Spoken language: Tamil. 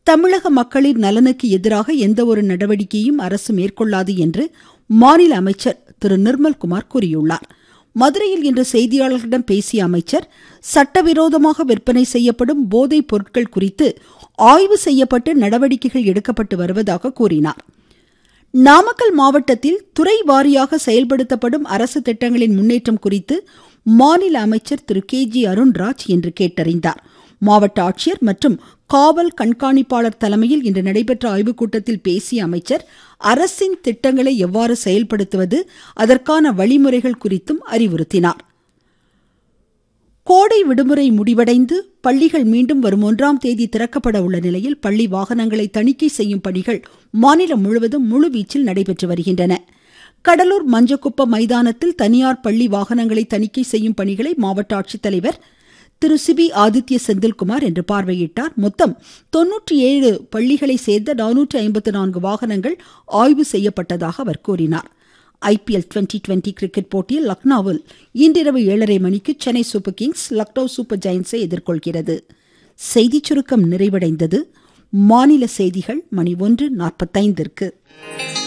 தமிழக மக்களின் நலனுக்கு எதிராக எந்த ஒரு நடவடிக்கையும் அரசு மேற்கொள்ளாது என்று மாநில அமைச்சர் திரு நிர்மல்குமார் கூறியுள்ளார் மதுரையில் இன்று செய்தியாளர்களிடம் பேசிய அமைச்சர் சட்டவிரோதமாக விற்பனை செய்யப்படும் போதைப் பொருட்கள் குறித்து ஆய்வு செய்யப்பட்டு நடவடிக்கைகள் எடுக்கப்பட்டு வருவதாக கூறினார் நாமக்கல் மாவட்டத்தில் துறை வாரியாக செயல்படுத்தப்படும் அரசு திட்டங்களின் முன்னேற்றம் குறித்து மாநில அமைச்சர் திரு கே ஜி அருண்ராஜ் இன்று கேட்டறிந்தார் மாவட்ட ஆட்சியர் மற்றும் காவல் கண்காணிப்பாளர் தலைமையில் இன்று நடைபெற்ற ஆய்வுக் கூட்டத்தில் பேசிய அமைச்சர் அரசின் திட்டங்களை எவ்வாறு செயல்படுத்துவது அதற்கான வழிமுறைகள் குறித்தும் அறிவுறுத்தினார் கோடை விடுமுறை முடிவடைந்து பள்ளிகள் மீண்டும் வரும் ஒன்றாம் தேதி திறக்கப்பட உள்ள நிலையில் பள்ளி வாகனங்களை தணிக்கை செய்யும் பணிகள் மாநிலம் முழுவதும் முழுவீச்சில் நடைபெற்று வருகின்றன கடலூர் மஞ்சக்குப்பம் மைதானத்தில் தனியார் பள்ளி வாகனங்களை தணிக்கை செய்யும் பணிகளை மாவட்ட ஆட்சித்தலைவர் திரு சிபி ஆதித்ய செந்தில்குமார் இன்று பார்வையிட்டார் மொத்தம் தொன்னூற்றி ஏழு பள்ளிகளை சேர்ந்த நானூற்றி ஐம்பத்து நான்கு வாகனங்கள் ஆய்வு செய்யப்பட்டதாக அவர் கூறினார் ஐபிஎல் டுவெண்டி டுவெண்டி கிரிக்கெட் போட்டியில் லக்னோவில் இன்றிரவு ஏழரை மணிக்கு Chennai Super Kings Lucknow Super ஜெயின்ஸை எதிர்கொள்கிறது செய்திச் சுருக்கம் நிறைவடைந்தது மாநில செய்திகள் மணி ஒன்று நாற்பத்தைந்திற்கு